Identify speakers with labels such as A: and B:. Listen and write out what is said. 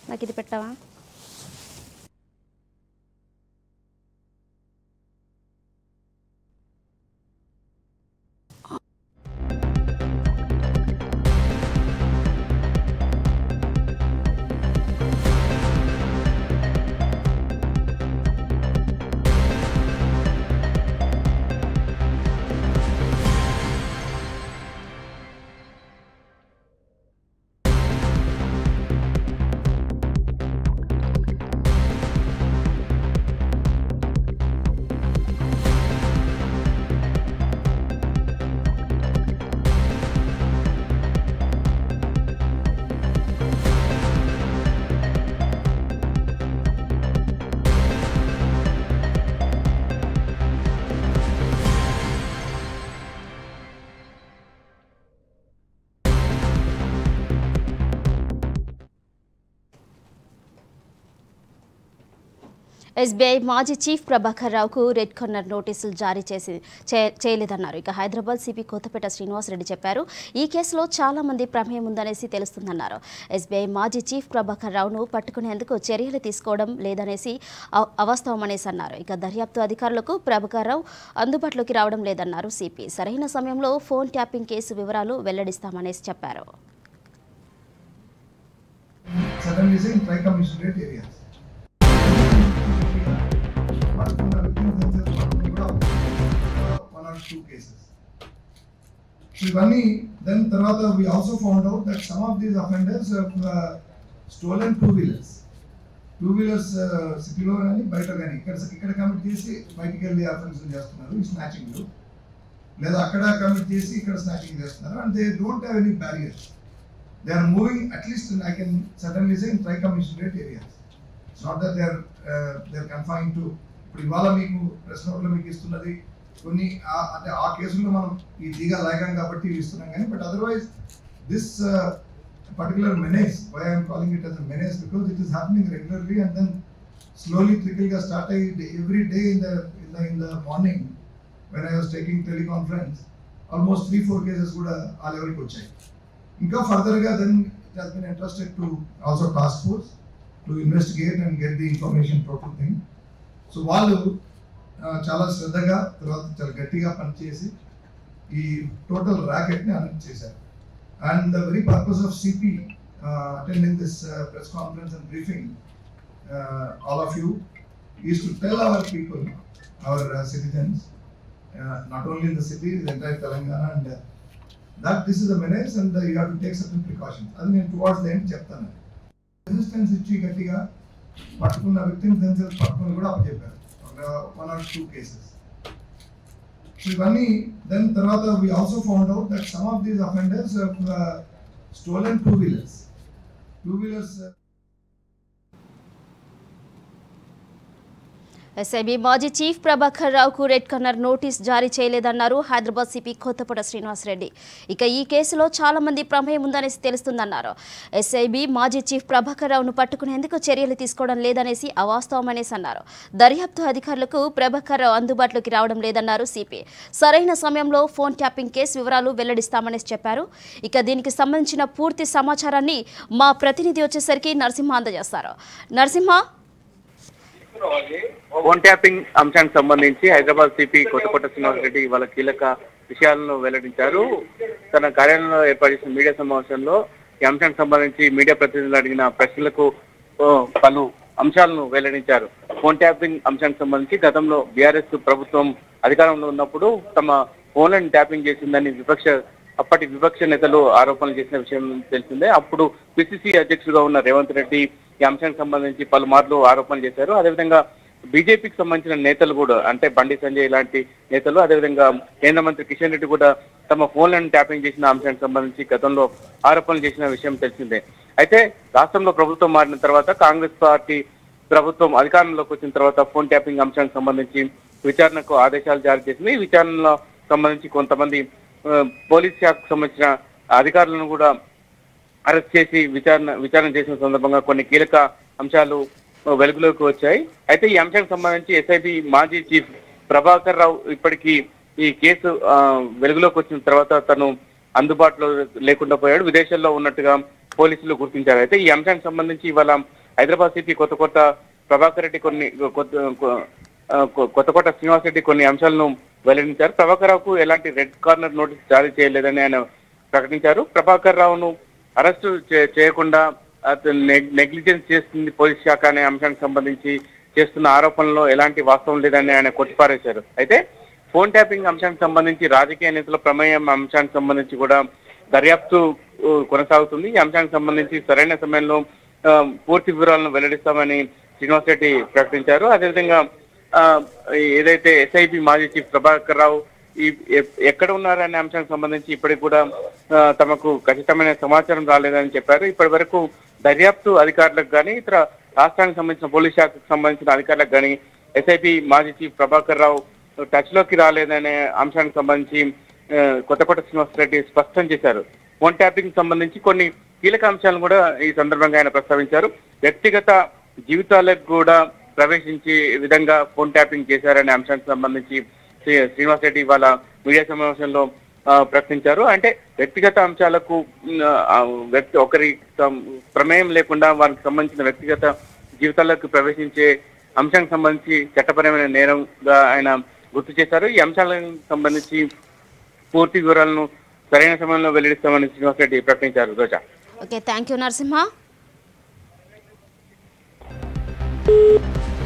A: నాకు ఇది పెట్టావా ఎస్బీఐ మాజీ చీఫ్ ప్రభాకర్ రావుకు రెడ్ కార్నర్ నోటీసులు జారీ చేసి చే- చేయలేదన్నారు ఇక హైదరాబాద్ సిపి కొత్తపేట శ్రీనివాసరెడ్డి చెప్పారు ఈ కేసులో చాలా మంది ప్రమేయం ఉందనేసి తెలుస్తుందన్నారు ఎస్బీఐ మాజీ చీఫ్ ప్రభాకర్ రావును పట్టుకునేందుకు చర్యలు తీసుకోవడం లేదనేసి అవ- అవాస్తవమనేసి అన్నారు ఇక దర్యాప్తు అధికారులకు ప్రభాకర్ రావు అందుబాటులోకి రావడం లేదన్నారు సిపి సరైన సమయంలో ఫోన్ ట్యాపింగ్ కేసు వివరాలు వెల్లడిస్తామనేసి చెప్పారు
B: suddenly say in tri-commissionerate areas. పట్టుకున్న వ్యక్తిని themselves పట్టుకుని కూడా one or two cases. So ఇవన్నీ then తర్వాత we also found out that some of these offenders have uh, stolen two wheelers. Two wheelers సిటీలో కానీ బయట కానీ ఇక్కడ ఇక్కడ కమిట్ చేసి బయటికి వెళ్ళి అఫెన్స్ చేస్తున్నారు ఈ స్నాచింగ్ లేదా అక్కడ కమిట్ చేసి ఇక్కడ స్నాచింగ్ చేస్తున్నారు and they don't have any barriers they are moving at least in, I can certainly say in tri-commissionerate areas. It's not that they are uh, they are confined to ఇప్పుడు ఇవాళ మీకు press నోట్లో మీకు ఇస్తున్నది కొన్ని ఆ- అంటే ఆ కేసుల్లో మనం ఈ దిగా లాగాం కాబట్టి ఇవి ఇస్తున్నాం కానీ but otherwise this particular menace why I'm calling it as menace because it is happening regularly and then slowly trickle గా స్టార్ట్ అయ్యి every day in the in the in the morning when I was taking teleconference almost three four cases కూడా ఆ లెవెల్కి వచ్చాయి ఇంకా further గా then it has been interested to also task force to investigate and get the information total thing so వాళ్ళు ఆ, చాలా శ్రద్ధగా తర్వాత చాలా గట్టిగా పనిచేసి ఈ టోటల్ ర్యాకెట్ ని అనౌన్స్ చేశారు and the very purpose of CP attending this press conference and briefing all of you is to tell our people our citizens not only in the city entire Telangana and that this is a menace and uh, you have to take certain precautions. అది నేను towards the end చెప్తాను resistance ఇచ్చి గట్టిగా పట్టుకున్న వ్యక్తిని themselves పట్టుకుని కూడా అప్పచెప్పారు one or two cases so ఇవన్నీ దెన్ తర్వాత we also found out that some of these offenders stolen two wheelers two wheelers
A: SIB మాజీ చీఫ్ ప్రభాకర్ రావుకు రెడ్ కార్నర్ నోటీస్ జారీ చేయలేదన్నారు హైదరాబాద్ సిపి కొత్తపూట శ్రీనివాసరెడ్డి ఇక ఈ కేసులో చాలా మంది ప్రమేయం ఉందనేసి తెలుస్తుందన్నారు ఎస్ఐబి మాజీ చీఫ్ ప్రభాకర్ రావును పట్టుకునేందుకు చర్యలు తీసుకోవడం లేదనేసి అవాస్తవమనేసి అన్నారు దర్యాప్తు అధికారులకు ప్రభాకర్ రావు అందుబాటులోకి రావడం లేదన్నారు సిపి సరైన సమయంలో ఫోన్ ట్యాపింగ్ కేసు వివరాలు వెల్లడిస్తామనేసి చెప్పారు ఇక దీనికి సంబంధించిన పూర్తి సమాచారాన్ని మా ప్రతినిధి వచ్చేసరికి నరసింహ అందజేస్తారు నరసింహ
C: ఫోన్ ట్యాపింగ్ అంశానికి సంబంధించి హైదరాబాద్ సిపి కొత్తకోట శ్రీనివాస్ రెడ్డి ఇవాళ కీలక విషయాలను వెల్లడించారు తన కార్యాలయంలో ఏర్పాటు చేసిన మీడియా సమావేశంలో ఈ అంశానికి సంబంధించి మీడియా ప్రతినిధులు అడిగిన ప్రశ్నలకు ఓ, పలు అంశాలను వెల్లడించారు ఫోన్ ట్యాపింగ్ అంశానికి సంబంధించి గతంలో బీఆర్ఎస్ ప్రభుత్వం అధికారంలో ఉన్నప్పుడు తమ ఫోన్లను ట్యాపింగ్ చేసిందని విపక్ష అప్పటి విపక్ష నేతలు ఆరోపణలు చేసిన విషయం తెలిసిందే అప్పుడు పిసిసి అధ్యక్షుడిగా ఉన్న రేవంత్ రెడ్డి ఈ అంశానికి సంబంధించి పలుమార్లు ఆరోపణలు చేశారు అదేవిధంగా బీజేపీకి సంబంధించిన నేతలు కూడా అంటే బండి సంజయ్ లాంటి నేతలు అదేవిధంగా కేంద్ర మంత్రి కిషన్ రెడ్డి కూడా తమ ఫోన్లను ట్యాపింగ్ చేసిన అంశానికి సంబంధించి గతంలో ఆరోపణలు చేసిన విషయం తెలిసిందే అయితే రాష్ట్రంలో ప్రభుత్వం మారిన తర్వాత కాంగ్రెస్ పార్టీ ప్రభుత్వం అధికారంలోకి వచ్చిన తర్వాత ఫోన్ ట్యాపింగ్ అంశానికి సంబంధించి విచారణకు ఆదేశాలు జారీ చేసింది ఈ విచారణలో సంబంధించి కొంతమంది ఆ, పోలీస్ శాఖకు సంబంధించిన అధికారులను కూడా అరెస్ట్ చేసి విచారణ విచారణ చేసిన సందర్భంగా కొన్ని కీలక అంశాలు వెలుగులోకి వచ్చాయి అయితే ఈ అంశానికి సంబంధించి ఎస్ఐబి మాజీ చీఫ్ ప్రభాకర్ రావు ఇప్పటికీ ఈ కేసు ఆ, వెలుగులోకి వచ్చిన తర్వాత తను అందుబాటులో లేకుండా పోయాడు విదేశాల్లో ఉన్నట్టుగా పోలీసులు గుర్తించారు అయితే ఈ అంశానికి సంబంధించి ఇవాళ హైదరాబాద్ సిపి కొత్త కొత్త ప్రభాకర్ రెడ్డి కొన్ని కొత్త కొ- ఆ, కొ- కొత్తకోట శ్రీనివాస్ రెడ్డి కొన్ని అంశాలను వెల్లడించారు ప్రభాకర్ రావుకు ఎలాంటి రెడ్ కార్నర్ నోటీస్ జారీ చేయలేదని ఆయన ప్రకటించారు ప్రభాకర్ రావును అరెస్టు చే- చేయకుండా అతను నెగ్లిజెన్స్ చేస్తుంది పోలీస్ శాఖ అనే అంశానికి సంబంధించి చేస్తున్న ఆరోపణలో ఎలాంటి వాస్తవం లేదని ఆయన కొట్టిపారేశారు అయితే ఫోన్ ట్యాపింగ్ అంశానికి సంబంధించి రాజకీయ నేతల ప్రమేయం అంశానికి సంబంధించి కూడా దర్యాప్తు ఉ, కొనసాగుతుంది ఈ అంశానికి సంబంధించి సరైన సమయంలో ఆ, పూర్తి వివరాలను వెల్లడిస్తామని శ్రీనివాస్ రెడ్డి ప్రకటించారు అదేవిధంగా ఆ, ఏదైతే ఎస్ఐబి మాజీ చీఫ్ ప్రభాకర్ రావు ఈ ఎ- ఎక్కడ ఉన్నారనే అంశానికి సంబంధించి ఇప్పటికి కూడా ఆ, తమకు ఖచ్చితమైన సమాచారం రాలేదని చెప్పారు ఇప్పటి వరకు దర్యాప్తు అధికారులకు కానీ ఇతర రాష్ట్రానికి సంబంధించిన పోలీస్ శాఖకు సంబంధించిన అధికారులకు కానీ ఎస్ఐపి మాజీ చీఫ్ ప్రభాకర్ రావు టచ్ లోకి రాలేదనే అంశానికి సంబంధించి ఆ, కొత్తకోట శ్రీనివాస్ రెడ్డి స్పష్టం చేశారు ఫోన్ ట్యాపింగ్ సంబంధించి కొన్ని కీలక అంశాలను కూడా ఈ సందర్భంగా ఆయన ప్రస్తావించారు వ్యక్తిగత జీవితాలకు కూడా ప్రవేశించే విధంగా ఫోన్ ట్యాపింగ్ చేశారనే అంశానికి సంబంధించి శ్రీ- శ్రీనివాస్ రెడ్డి ఇవాళ మీడియా సమావేశంలో ఆ, ప్రకటించారు అంటే వ్యక్తిగత అంశాలకు ఉమ్, ఆ, వ్యక్తి ఒకరి సం- ప్రమేయం లేకుండా వారికి సంబంధించిన వ్యక్తిగత జీవితాలకు ప్రవేశించే అంశానికి సంబంధించి చట్టపరమైన నేరంగా ఆయన గుర్తు చేశారు ఈ అంశాలకు సంబంధించి పూర్తి వివరాలను సరైన సమయంలో వెల్లడిస్తామని శ్రీనివాస్ రెడ్డి ప్రకటించారు Roja
A: okay thank you Narasimha